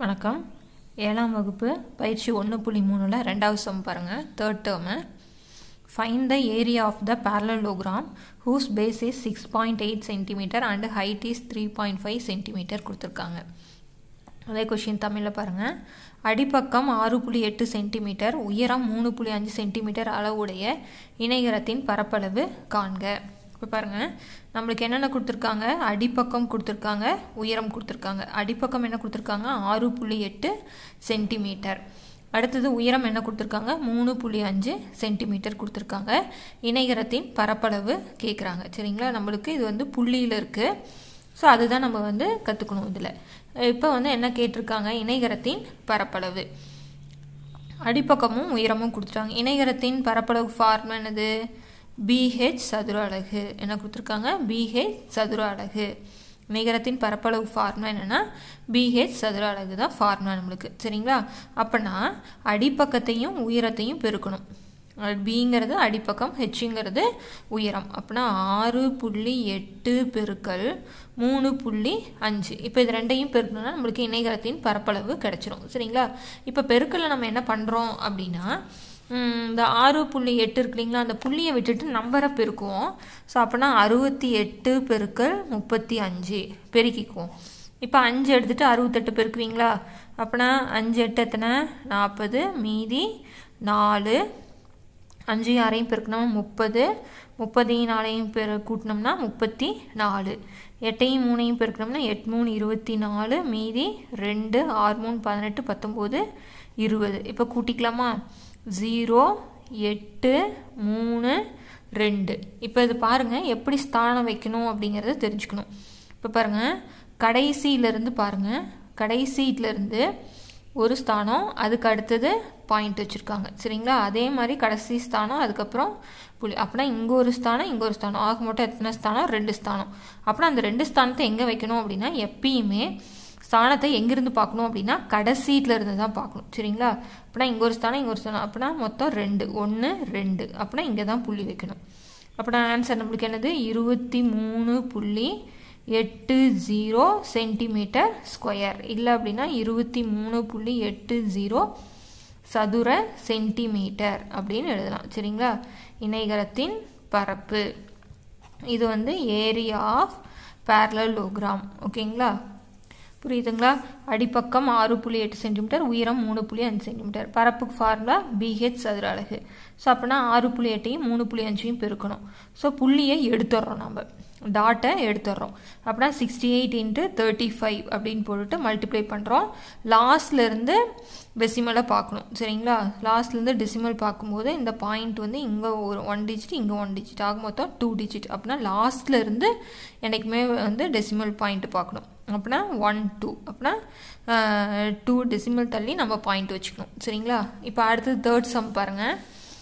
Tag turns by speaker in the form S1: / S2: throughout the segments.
S1: வணக்கம் ஏழாம் வகுப்பு பயிற்சி ஒன்று புள்ளி மூணில் ரெண்டாவது சம் பாருங்கள் third term find the area of the parallelogram whose base is six point eight centimetre and height is three point five centimetre கொடுத்துருக்காங்க அதே கொஷின் தமிழில் பாருங்கள் அடிப்பக்கம் ஆறு புள்ளி எட்டு சென்டிமீட்டர் உயரம் மூணு புள்ளி அஞ்சு சென்டிமீட்டர் அளவுடைய இணையரத்தின் பரப்பளவு காண்க இப்போ பாருங்கள் நம்மளுக்கு என்னென்ன கொடுத்துருக்காங்க அடிப்பக்கம் கொடுத்துருக்காங்க உயரம் கொடுத்துருக்காங்க அடிப்பக்கம் என்ன கொடுத்துருக்காங்க ஆறு புள்ளி எட்டு சென்டிமீட்டர் அடுத்தது உயரம் என்ன கொடுத்துருக்காங்க மூணு புள்ளி அஞ்சு சென்டிமீட்டர் கொடுத்துருக்காங்க இணையரத்தின் பரப்பளவு கேட்குறாங்க சரிங்களா நம்மளுக்கு இது வந்து புள்ளியில் இருக்குது ஸோ அதுதான் நம்ம வந்து கற்றுக்கணும் இதில் இப்போ வந்து என்ன கேட்டிருக்காங்க இணைகரத்தின் பரப்பளவு அடிப்பக்கமும் உயரமும் கொடுத்துட்டாங்க இணைகரத்தின் பரப்பளவு ஃபார்ம் என்னது பிஹெச் சதுர அலகு என்ன கொடுத்துருக்காங்க பிஹெச் சதுர அலகு நிகரத்தின் பரப்பளவு ஃபார்முலா என்னென்னா பிஹெச் சதுர அலகு தான் ஃபார்முலா நம்மளுக்கு சரிங்களா அப்போனா அடிப்பக்கத்தையும் உயரத்தையும் பெருக்கணும் பிங்கிறது அடிப்பக்கம் ஹெச்ங்கிறது உயரம் அப்படின்னா ஆறு புள்ளி எட்டு பெருக்கல் மூணு புள்ளி அஞ்சு இப்போ இது ரெண்டையும் பெருக்கணும்னா நம்மளுக்கு இணைகரத்தின் பரப்பளவு கிடைச்சிரும் சரிங்களா இப்போ பெருக்கலில் நம்ம என்ன பண்ணுறோம் அப்படின்னா இந்த ஆறு புள்ளி எட்டு இருக்கு இல்லைங்களா அந்த புள்ளியை விட்டுட்டு நம்பரை பெருக்குவோம் ஸோ அப்போனா அறுபத்தி எட்டு பெருக்கல் முப்பத்தி அஞ்சு பெருக்கிக்குவோம் இப்போ அஞ்சு எடுத்துகிட்டு அறுபத்தெட்டு பெருக்குவீங்களா அப்போனா அஞ்சு எட்டு எத்தனை நாற்பது மீதி நாலு அஞ்சு ஆறையும் பெருக்கணும் முப்பது முப்பதையும் நாலையும் பெரு கூட்டினோம்னா முப்பத்தி நாலு எட்டையும் மூணையும் பெருக்கணும்னா எட்டு மூணு இருபத்தி நாலு மீதி ரெண்டு ஆறு மூணு பதினெட்டு பத்தொம்போது இருபது இப்போ கூட்டிக்கலாமா ஜீரோ எட்டு மூணு ரெண்டு இப்போ இது பாருங்கள் எப்படி ஸ்தானம் வைக்கணும் அப்படிங்கிறத தெரிஞ்சுக்கணும் இப்போ பாருங்கள் கடைசியிலேருந்து பாருங்கள் கடைசியிலேருந்து ஒரு ஸ்தானம் அதுக்கு அடுத்தது பாயிண்ட் வச்சுருக்காங்க சரிங்களா அதே மாதிரி கடைசி ஸ்தானம் அதுக்கப்புறம் புள்ளி அப்படின்னா இங்கே ஒரு ஸ்தானம் இங்கே ஒரு ஸ்தானம் ஆக மட்டும் எத்தனை ஸ்தானம் ரெண்டு ஸ்தானம் அப்படின்னா அந்த ரெண்டு ஸ்தானத்தை எங்கே வைக்கணும் அப்படின்னா எப்பயுமே ஸ்தானத்தை எங்கேருந்து பார்க்கணும் அப்படின்னா கடைசீட்டில் இருந்து தான் பார்க்கணும் சரிங்களா அப்படின்னா இங்கே ஒரு ஸ்தானம் இங்கே ஒரு ஸ்தானம் அப்படின்னா மொத்தம் ரெண்டு ஒன்று ரெண்டு அப்படின்னா இங்கே தான் புள்ளி வைக்கணும் அப்படின்னா ஆன்சர் நம்மளுக்கு என்னது இருபத்தி மூணு புள்ளி எட்டு ஜீரோ சென்டிமீட்டர் ஸ்கொயர் இல்லை அப்படின்னா இருபத்தி மூணு புள்ளி எட்டு ஜீரோ சதுர சென்டிமீட்டர் அப்படின்னு எழுதலாம் சரிங்களா இணைகரத்தின் பரப்பு இது வந்து ஏரியா ஆஃப் பேரலோகிராம் ஓகேங்களா புரியுதுங்களா அடிப்பக்கம் ஆறு புள்ளி எட்டு சென்டிமீட்டர் உயரம் மூணு புள்ளி அஞ்சு சென்டிமீட்டர் பரப்புக்கு ஃபார்முலா பிஹெச் சதுர அலகு ஸோ அப்படின்னா ஆறு புள்ளி எட்டையும் மூணு புள்ளி அஞ்சையும் பெருக்கணும் ஸோ புள்ளியை எடுத்துடுறோம் நம்ம டாட்டை எடுத்துடுறோம் அப்படின்னா sixty eight into thirty five அப்படின்னு போட்டுட்டு மல்டிப்ளை பண்ணுறோம் லாஸ்ட்லேருந்து டெசிமலை பார்க்கணும் சரிங்களா லாஸ்ட்லேருந்து டெசிமல் பார்க்கும்போது இந்த பாயிண்ட் வந்து இங்கே ஒரு ஒன் டிஜிட் இங்கே ஒன் டிஜிட் ஆக மொத்தம் டூ டிஜிட் அப்படின்னா லாஸ்ட்லேருந்து என்றைக்குமே வந்து டெசிமல் பாயிண்ட் பார்க்கணும் அப்படின்னா ஒன் டூ அப்படின்னா டூ டெசிமல் தள்ளி நம்ம பாயிண்ட் வச்சுக்கணும் சரிங்களா இப்போ அடுத்தது தேர்ட் சம் பாருங்கள்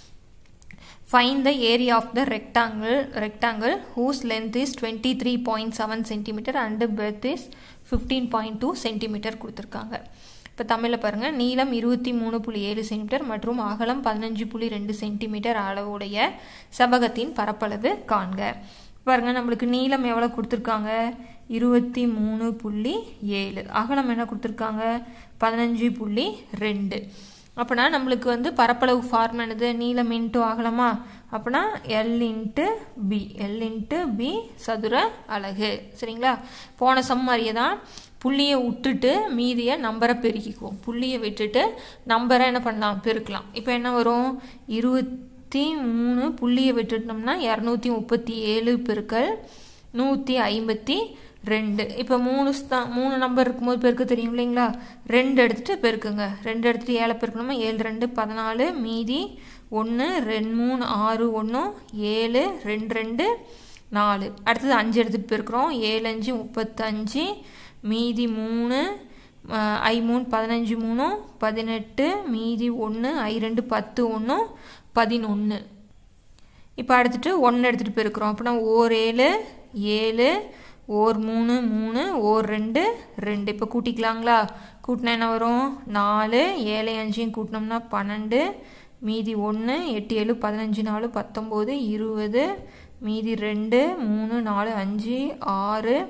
S1: Find the area of the rectangle rectangle whose length is 23.7 cm and breadth is 15.2 cm கொடுத்துருக்காங்க இப்போ தமிழில் பாருங்கள் நீளம் இருபத்தி மூணு புள்ளி ஏழு சென்டிமீட்டர் மற்றும் அகலம் பதினஞ்சு புள்ளி ரெண்டு சென்டிமீட்டர் அளவுடைய செபகத்தின் பரப்பளவு காண்க பாருங்கள் நம்மளுக்கு நீளம் எவ்வளோ கொடுத்துருக்காங்க இருபத்தி மூணு புள்ளி ஏழு அகலம் என்ன கொடுத்துருக்காங்க பதினஞ்சு புள்ளி ரெண்டு அப்படின்னா நம்மளுக்கு வந்து பரப்பளவு ஃபார்ம் என்னது நீளம் இன்ட்டு ஆகலாமா அப்படின்னா L into B L into B சதுர அலகு சரிங்களா போன சம் மாதிரியே தான் புள்ளியை விட்டுட்டு மீதியை நம்பரை பெருக்கிக்குவோம் புள்ளியை விட்டுட்டு நம்பரை என்ன பண்ணலாம் பெருக்கலாம் இப்போ என்ன வரும் இருபத்தி மூணு புள்ளியை விட்டுட்டோம்னா இரநூத்தி முப்பத்தி ஏழு பெருக்கள் நூற்றி ஐம்பத்தி ரெண்டு இப்போ மூணு ஸ்தா மூணு நம்பர் இருக்கும்போது பெருக்க தெரியும் இல்லைங்களா ரெண்டு எடுத்துகிட்டு பெருக்குங்க ரெண்டு எடுத்துகிட்டு ஏழை பெருக்கணுமா ஏழு ரெண்டு பதினாலு மீதி ஒன்று ரெண்டு மூணு ஆறு ஒன்று ஏழு ரெண்டு ரெண்டு நாலு அடுத்தது அஞ்சு எடுத்துகிட்டு பெருக்கிறோம் ஏழு அஞ்சு முப்பத்தஞ்சு மீதி மூணு ஐ மூணு பதினஞ்சு மூணு பதினெட்டு மீதி ஒன்று ஐ ரெண்டு பத்து ஒன்று பதினொன்று இப்போ அடுத்துட்டு ஒன்று எடுத்துகிட்டு பெருக்கிறோம் அப்படின்னா ஓர் ஏழு ஏழு ஓர் மூணு மூணு ஓர் ரெண்டு ரெண்டு இப்போ கூட்டிக்கலாங்களா கூட்டினா என்ன வரும் நாலு ஏழை அஞ்சையும் கூட்டினோம்னா பன்னெண்டு மீதி ஒன்று எட்டு ஏழு பதினஞ்சு நாலு பத்தொம்போது இருபது மீதி ரெண்டு மூணு நாலு அஞ்சு ஆறு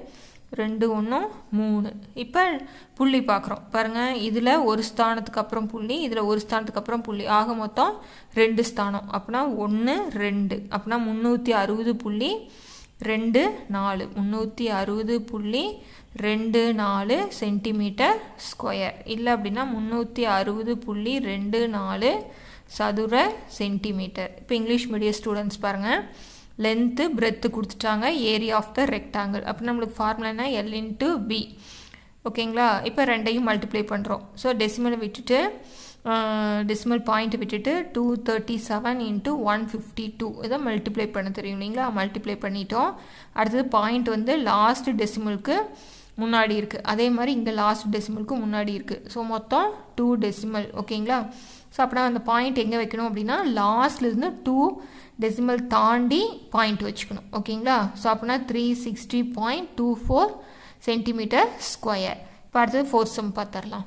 S1: ரெண்டு ஒன்றும் மூணு இப்போ புள்ளி பார்க்குறோம் பாருங்கள் இதில் ஒரு ஸ்தானத்துக்கு அப்புறம் புள்ளி இதில் ஒரு ஸ்தானத்துக்கு அப்புறம் புள்ளி ஆக மொத்தம் ரெண்டு ஸ்தானம் அப்படின்னா ஒன்று ரெண்டு அப்படின்னா முந்நூற்றி அறுபது புள்ளி ரெண்டு நாலு முந்நூற்றி அறுபது புள்ளி ரெண்டு நாலு சென்டிமீட்டர் ஸ்கொயர் இல்லை அப்படின்னா முந்நூற்றி அறுபது புள்ளி ரெண்டு நாலு சதுர சென்டிமீட்டர் இப்போ இங்கிலீஷ் மீடியம் ஸ்டூடெண்ட்ஸ் பாருங்கள் லென்த்து பிரெத்து கொடுத்துட்டாங்க ஏரியா ஆஃப் த ரெக்டாங்கிள் அப்போ நம்மளுக்கு ஃபார்முலா என்ன எல் இன்ட்டு பி ஓகேங்களா இப்போ ரெண்டையும் மல்டிப்ளை பண்ணுறோம் ஸோ டெசிமலை விட்டுட்டு டெசிமல் பாயிண்ட் விட்டுட்டு two thirty seven into one fifty two இதை மல்டிப்ளை பண்ண தெரியும் இல்லைங்களா மல்டிப்ளை பண்ணிட்டோம் அடுத்தது பாயிண்ட் வந்து லாஸ்ட் டெசிமலுக்கு முன்னாடி இருக்குது அதே மாதிரி இங்கே லாஸ்ட் டெசிமலுக்கு முன்னாடி இருக்குது ஸோ மொத்தம் டூ டெசிமல் ஓகேங்களா ஸோ அப்படின்னா அந்த பாயிண்ட் எங்கே வைக்கணும் அப்படின்னா லாஸ்ட்லேருந்து டூ டெசிமல் தாண்டி பாயிண்ட் வச்சுக்கணும் ஓகேங்களா ஸோ அப்படின்னா three sixty point two four centimetre square இப்போ அடுத்தது ஃபோர்த் சம் பார்த்துடலாம்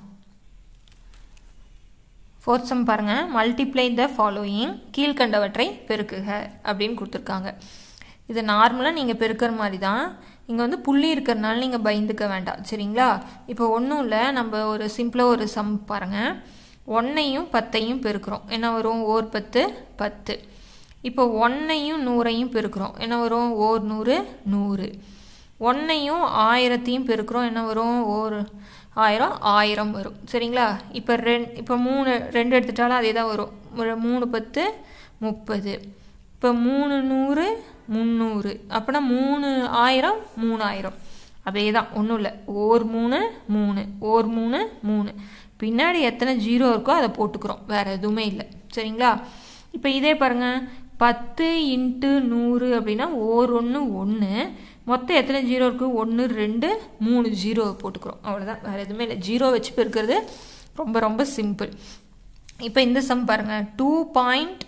S1: ஃபோர்த் சம் பாருங்கள் மல்டிப்ளை த ஃபாலோயிங் கீழ்கண்டவற்றை பெருக்குக அப்படின்னு கொடுத்துருக்காங்க இது நார்மலாக நீங்கள் பெருக்கிற மாதிரி தான் இங்கே வந்து புள்ளி இருக்கிறனால நீங்கள் பயந்துக்க வேண்டாம் சரிங்களா இப்போ ஒன்றும் இல்லை நம்ம ஒரு சிம்பிளாக ஒரு சம் பாருங்கள் ஒன்னையும் பத்தையும் பெருக்கிறோம் என்ன வரும் ஓர் பத்து பத்து இப்போ ஒன்னையும் நூறையும் பெருக்கிறோம் என்ன வரும் ஓர் நூறு நூறு ஒன்னையும் ஆயிரத்தையும் பெருக்கிறோம் என்ன வரும் ஓர் ஆயிரம் ஆயிரம் வரும் சரிங்களா இப்போ ரெண் இப்போ மூணு ரெண்டு எடுத்துட்டாலும் அதே தான் வரும் ஒரு மூணு பத்து முப்பது இப்போ மூணு நூறு முந்நூறு அப்படின்னா மூணு ஆயிரம் மூணாயிரம் அதே தான் ஒன்றும் இல்லை ஓர் மூணு மூணு ஓர் மூணு மூணு பின்னாடி எத்தனை ஜீரோ இருக்கோ அதை போட்டுக்கிறோம் வேறு எதுவுமே இல்லை சரிங்களா இப்போ இதே பாருங்கள் பத்து இன்ட்டு நூறு அப்படின்னா ஓர் ஒன்று ஒன்று மொத்தம் எத்தனை ஜீரோ இருக்குது ஒன்று ரெண்டு மூணு ஜீரோ போட்டுக்கிறோம் அவ்வளோதான் வேறு எதுவுமே இல்லை ஜீரோ வச்சு பெருக்கிறது ரொம்ப ரொம்ப சிம்பிள் இப்போ இந்த சம் பாருங்கள் டூ பாயிண்ட்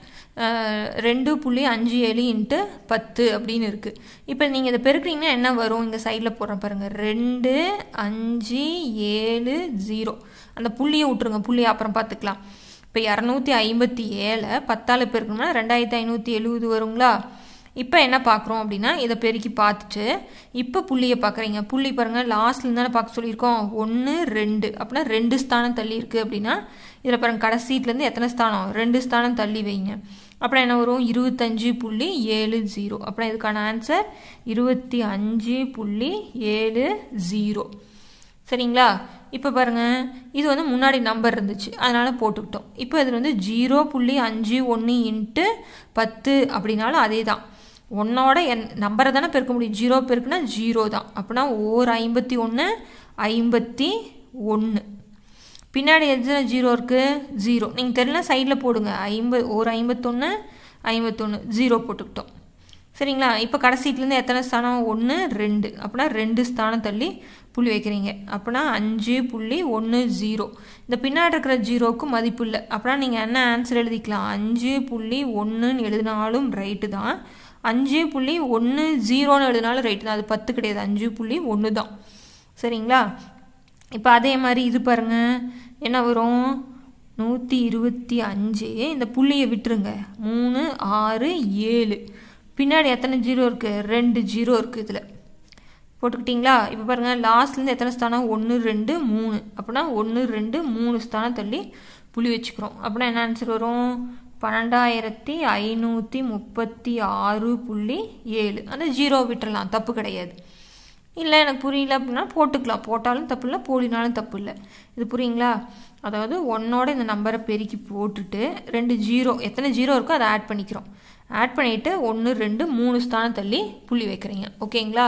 S1: ரெண்டு புள்ளி அஞ்சு ஏழு இன்ட்டு பத்து அப்படின்னு இருக்குது இப்போ நீங்கள் இதை பெருக்கிறீங்கன்னா என்ன வரும் இங்கே சைடில் போடுறேன் பாருங்கள் ரெண்டு அஞ்சு ஏழு ஜீரோ அந்த புள்ளியை விட்ருங்க புள்ளியை அப்புறம் பார்த்துக்கலாம் இப்போ இரநூத்தி ஐம்பத்தி ஏழை பத்தால் பெருக்கணும்னா ரெண்டாயிரத்தி ஐநூற்றி எழுபது வருங்களா இப்போ என்ன பார்க்குறோம் அப்படின்னா இதை பெருக்கி பார்த்துட்டு இப்போ புள்ளியை பார்க்குறீங்க புள்ளி பாருங்கள் லாஸ்ட்லேருந்து தானே பார்க்க சொல்லியிருக்கோம் ஒன்று ரெண்டு அப்படின்னா ரெண்டு ஸ்தானம் தள்ளி இருக்குது அப்படின்னா இதில் பாருங்கள் கடைசீட்லேருந்து எத்தனை ஸ்தானம் ரெண்டு ஸ்தானம் தள்ளி வைங்க அப்புறம் என்ன வரும் இருபத்தஞ்சு புள்ளி ஏழு ஜீரோ அப்புறம் இதுக்கான ஆன்சர் இருபத்தி அஞ்சு புள்ளி ஏழு ஜீரோ சரிங்களா இப்போ பாருங்கள் இது வந்து முன்னாடி நம்பர் இருந்துச்சு அதனால் போட்டுக்கிட்டோம் இப்போ இதில் வந்து ஜீரோ புள்ளி அஞ்சு ஒன்று இன்ட்டு பத்து அப்படின்னாலும் அதே தான் ஒன்னோட என் நம்பரை தானே பெருக்க முடியும் ஜீரோ பெருக்குனா ஜீரோ தான் அப்படின்னா ஓர் ஐம்பத்தி ஒன்று ஐம்பத்தி ஒன்று பின்னாடி எத்தனை ஜீரோ இருக்குது ஜீரோ நீங்கள் தெரியல சைடில் போடுங்க ஐம்பது ஒரு ஐம்பத்தொன்று ஐம்பத்தொன்று ஜீரோ போட்டுக்கிட்டோம் சரிங்களா இப்போ கடைசீட்லேருந்து எத்தனை ஸ்தானம் ஒன்று ரெண்டு அப்படின்னா ரெண்டு ஸ்தானம் தள்ளி புள்ளி வைக்கிறீங்க அப்படின்னா அஞ்சு புள்ளி ஒன்று ஜீரோ இந்த பின்னாடி இருக்கிற ஜீரோவுக்கு மதிப்பு இல்லை அப்படின்னா நீங்கள் என்ன ஆன்சர் எழுதிக்கலாம் அஞ்சு புள்ளி ஒன்றுன்னு எழுதினாலும் ரைட்டு தான் அஞ்சு புள்ளி ஒன்று ஜீரோன்னு எழுதினாலும் ரைட்டு தான் அது பத்து கிடையாது அஞ்சு புள்ளி ஒன்று தான் சரிங்களா இப்போ அதே மாதிரி இது பாருங்கள் என்ன வரும் நூற்றி இருபத்தி அஞ்சு இந்த புள்ளியை விட்டுருங்க மூணு ஆறு ஏழு பின்னாடி எத்தனை ஜீரோ இருக்குது ரெண்டு ஜீரோ இருக்குது இதில் போட்டுக்கிட்டிங்களா இப்போ பாருங்கள் லாஸ்ட்லேருந்து எத்தனை ஸ்தானம் ஒன்று ரெண்டு மூணு அப்படின்னா ஒன்று ரெண்டு மூணு ஸ்தானம் தள்ளி புள்ளி வச்சுக்கிறோம் அப்படின்னா என்ன ஆன்சர் வரும் பன்னெண்டாயிரத்தி ஐநூற்றி முப்பத்தி ஆறு புள்ளி ஏழு அந்த ஜீரோ விட்டுறலாம் தப்பு கிடையாது இல்லை எனக்கு புரியல அப்படின்னா போட்டுக்கலாம் போட்டாலும் தப்பு இல்லை போடினாலும் தப்பு இல்லை இது புரியுங்களா அதாவது ஒன்னோட இந்த நம்பரை பெருக்கி போட்டுட்டு ரெண்டு ஜீரோ எத்தனை ஜீரோ இருக்கோ அதை ஆட் பண்ணிக்கிறோம் ஆட் பண்ணிவிட்டு ஒன்று ரெண்டு மூணு ஸ்தானம் தள்ளி புள்ளி வைக்கிறீங்க ஓகேங்களா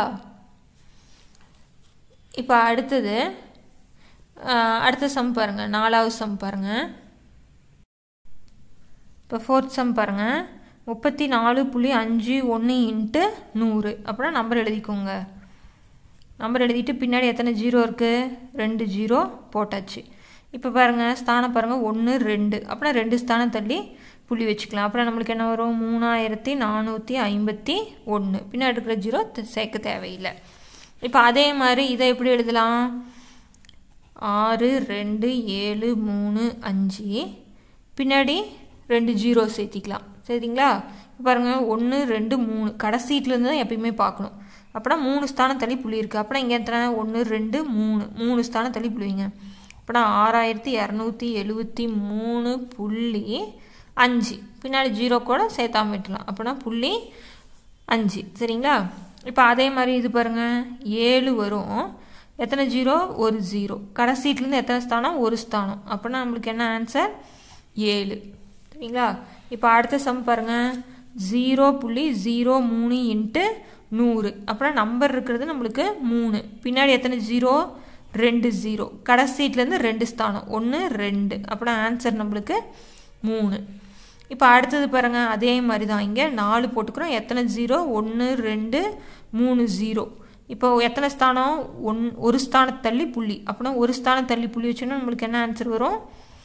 S1: இப்போ அடுத்தது அடுத்த சம் பாருங்கள் நாலாவது சம் பாருங்கள் இப்போ ஃபோர்த் சம் பாருங்கள் முப்பத்தி நாலு புள்ளி அஞ்சு ஒன்று இன்ட்டு நூறு அப்படின்னா நம்பர் எழுதிக்கோங்க நம்பர் எழுதிட்டு பின்னாடி எத்தனை ஜீரோ இருக்குது ரெண்டு ஜீரோ போட்டாச்சு இப்போ பாருங்கள் ஸ்தானம் பாருங்கள் ஒன்று ரெண்டு அப்படின்னா ரெண்டு ஸ்தானம் தள்ளி புள்ளி வச்சுக்கலாம் அப்புறம் நம்மளுக்கு என்ன வரும் மூணாயிரத்தி நானூற்றி ஐம்பத்தி ஒன்று பின்னாடி இருக்கிற ஜீரோ சேர்க்க தேவையில்லை இப்போ அதே மாதிரி இதை எப்படி எழுதலாம் ஆறு ரெண்டு ஏழு மூணு அஞ்சு பின்னாடி ரெண்டு ஜீரோ சேர்த்திக்கலாம் சரிங்களா பாருங்கள் ஒன்று ரெண்டு மூணு கடைசீட்லேருந்து தான் எப்பயுமே பார்க்கணும் அப்படின்னா மூணு ஸ்தானம் தள்ளி புள்ளி இருக்குது அப்படின்னா இங்கே எத்தனை ஒன்று ரெண்டு மூணு மூணு ஸ்தானம் தள்ளி புள்ளிவிங்க அப்படின்னா ஆறாயிரத்தி இரநூத்தி எழுபத்தி மூணு புள்ளி அஞ்சு பின்னாடி ஜீரோ கூட சேர்த்தாம விட்டுலாம் அப்படின்னா புள்ளி அஞ்சு சரிங்களா இப்போ அதே மாதிரி இது பாருங்கள் ஏழு வரும் எத்தனை ஜீரோ ஒரு ஜீரோ கடைசீட்லேருந்து எத்தனை ஸ்தானம் ஒரு ஸ்தானம் அப்படின்னா நம்மளுக்கு என்ன ஆன்சர் ஏழு சரிங்களா இப்போ அடுத்த சம் பாருங்கள் ஜீரோ புள்ளி ஜீரோ மூணு இன்ட்டு நூறு அப்புறம் நம்பர் இருக்கிறது நம்மளுக்கு மூணு பின்னாடி எத்தனை ஜீரோ ரெண்டு ஜீரோ கடைசீட்லேருந்து ரெண்டு ஸ்தானம் ஒன்று ரெண்டு அப்புறம் ஆன்சர் நம்மளுக்கு மூணு இப்போ அடுத்தது பாருங்கள் அதே மாதிரி தான் இங்கே நாலு போட்டுக்கிறோம் எத்தனை ஜீரோ ஒன்று ரெண்டு மூணு ஜீரோ இப்போ எத்தனை ஸ்தானம் ஒன் ஒரு ஸ்தானம் தள்ளி புள்ளி அப்படின்னா ஒரு ஸ்தானம் தள்ளி புள்ளி வச்சோன்னா நம்மளுக்கு என்ன ஆன்சர் வரும்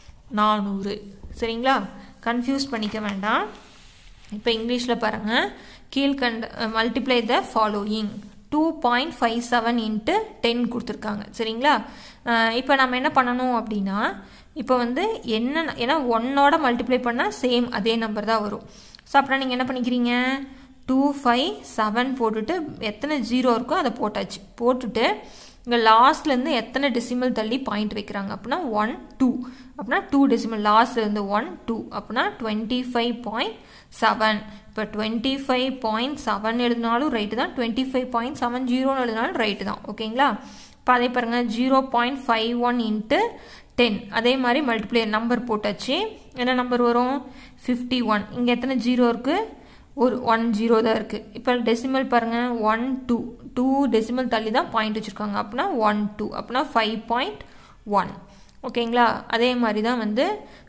S1: நானூறு சரிங்களா கன்ஃபியூஸ் பண்ணிக்க வேண்டாம் இப்போ இங்கிலீஷில் பாருங்கள் கீழ்கண்ட multiply the following two point five seven into ten கொடுத்துருக்காங்க சரிங்களா இப்போ நம்ம என்ன பண்ணணும் அப்படின்னா இப்போ வந்து என்ன ஏன்னா ஒன்னோட மல்டிப்ளை பண்ணால் சேம் அதே நம்பர் தான் வரும் ஸோ அப்புறம் நீங்கள் என்ன பண்ணிக்கிறீங்க டூ ஃபைவ் செவன் போட்டுட்டு எத்தனை ஜீரோ இருக்கோ அதை போட்டாச்சு போட்டுட்டு இங்கே லாஸ்ட்லேருந்து எத்தனை டெசிமல் தள்ளி பாயிண்ட் வைக்கிறாங்க அப்படின்னா ஒன் டூ அப்படின்னா டூ டெசிமல் லாஸ்ட்லேருந்து ஒன் டூ அப்படின்னா டுவெண்ட்டி ஃபைவ் பாயிண்ட் செவன் இப்போ டுவெண்ட்டி ஃபைவ் பாயிண்ட் செவன் எழுதினாலும் ரைட்டு தான் டுவெண்ட்டி ஃபைவ் பாயிண்ட் செவன் ஜீரோன்னு எழுதினாலும் ரைட்டு தான் ஓகேங்களா இப்போ அதே பாருங்கள் zero point five one into ten அதே மாதிரி மல்டிப்ளை நம்பர் போட்டாச்சு என்ன நம்பர் வரும் ஃபிஃப்டி ஒன் இங்கே எத்தனை ஜீரோ இருக்குது ஒரு ஒன் ஜீரோ தான் இருக்குது இப்போ டெசிமல் பாருங்கள் ஒன் டூ டூ டெசிமல் தள்ளி தான் பாயிண்ட் வச்சுருக்காங்க அப்படின்னா ஒன் டூ அப்படின்னா ஃபைவ் பாயிண்ட் ஒன் ஓகேங்களா அதே மாதிரி தான் வந்து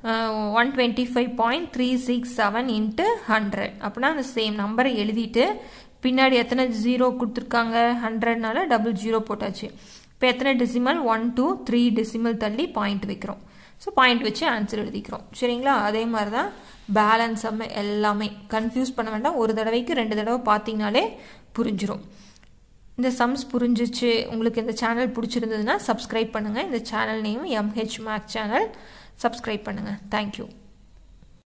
S1: one twenty five point three six seven into hundred அப்படின்னா அந்த சேம் நம்பரை எழுதிட்டு பின்னாடி எத்தனை ஜீரோ கொடுத்துருக்காங்க ஹண்ட்ரட்னால டபுள் ஜீரோ போட்டாச்சு இப்போ எத்தனை decimal one two three decimal தள்ளி பாயிண்ட் வைக்கிறோம் ஸோ பாயிண்ட் வச்சு ஆன்சர் எழுதிக்கிறோம் சரிங்களா அதே மாதிரி தான் பேலன்ஸ் அம்ம எல்லாமே கன்ஃபியூஸ் பண்ண வேண்டாம் ஒரு தடவைக்கு ரெண்டு தடவை பார்த்தீங்கனாலே புரிஞ்சிடும் இந்த சம்ஸ் புரிஞ்சிச்சு உங்களுக்கு இந்த சேனல் பிடிச்சிருந்ததுன்னா சப்ஸ்கிரைப் பண்ணுங்கள் இந்த channel name MH Mac channel subscribe பண்ணுங்கள் தேங்க்யூ